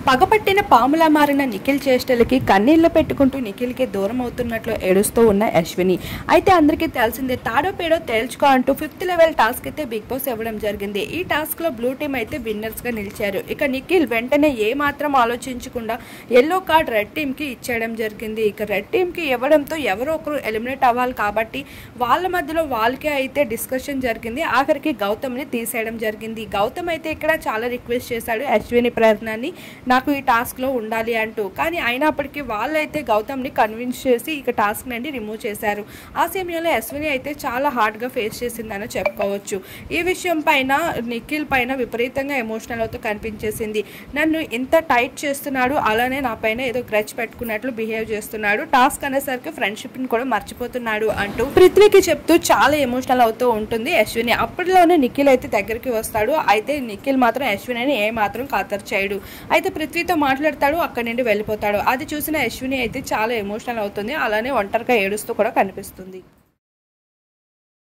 పగపట్టిన పాములా మారిన నిఖిల్ చేష్టలకి కన్నీళ్లు పెట్టుకుంటూ నిఖిల్కి దూరం అవుతున్నట్లు ఏడుస్తూ ఉన్న అశ్విని అయితే అందరికీ తెలిసిందే తాడో పేడో తేల్చుకో అంటూ ఫిఫ్త్ లెవెల్ టాస్క్ అయితే బిగ్ బాస్ ఇవ్వడం జరిగింది ఈ టాస్క్ లో బ్లూ టీమ్ అయితే విన్నర్స్ గా నిలిచారు ఇక నిఖిల్ వెంటనే ఏ మాత్రం ఆలోచించకుండా ఎల్లో కార్డ్ రెడ్ టీమ్ కి ఇచ్చేయడం జరిగింది ఇక రెడ్ టీమ్ కి ఇవ్వడంతో ఎవరో ఒకరు ఎలిమినేట్ అవ్వాలి కాబట్టి వాళ్ళ మధ్యలో వాళ్ళకే అయితే డిస్కషన్ జరిగింది ఆఖరికి గౌతమ్ని తీసేయడం జరిగింది గౌతమ్ అయితే ఇక్కడ చాలా రిక్వెస్ట్ చేశాడు అశ్విని ప్రయత్నాన్ని నాకు ఈ టాస్క్లో ఉండాలి అంటూ కానీ అయినప్పటికీ వాళ్ళైతే గౌతమ్ని కన్విన్స్ చేసి ఇక టాస్క్ నుండి రిమూవ్ చేశారు ఆ సమయంలో అశ్విని అయితే చాలా హార్డ్గా ఫేస్ చేసిందని చెప్పుకోవచ్చు ఈ విషయం పైన నిఖిల్ పైన విపరీతంగా ఎమోషనల్ అవుతూ కనిపించేసింది నన్ను ఇంత టైట్ చేస్తున్నాడు అలానే నా పైన ఏదో గ్రచ్ పెట్టుకున్నట్లు బిహేవ్ చేస్తున్నాడు టాస్క్ అనేసరికి ఫ్రెండ్షిప్ని కూడా మర్చిపోతున్నాడు అంటూ పృథ్వీకి చెప్తూ చాలా ఎమోషనల్ అవుతూ ఉంటుంది అశ్విని అప్పటిలోనే నిఖిల్ అయితే దగ్గరికి వస్తాడు అయితే నిఖిల్ మాత్రం అశ్విని ఏ మాత్రం ఖాతరు చేయడు అయితే పృథ్వీతో మాట్లాడతాడు అక్కడి నుండి వెళ్ళిపోతాడు అది చూసిన అశ్విని అయితే చాలా ఎమోషనల్ అవుతుంది అలానే ఒంటరిగా ఏడుస్తూ కూడా కనిపిస్తుంది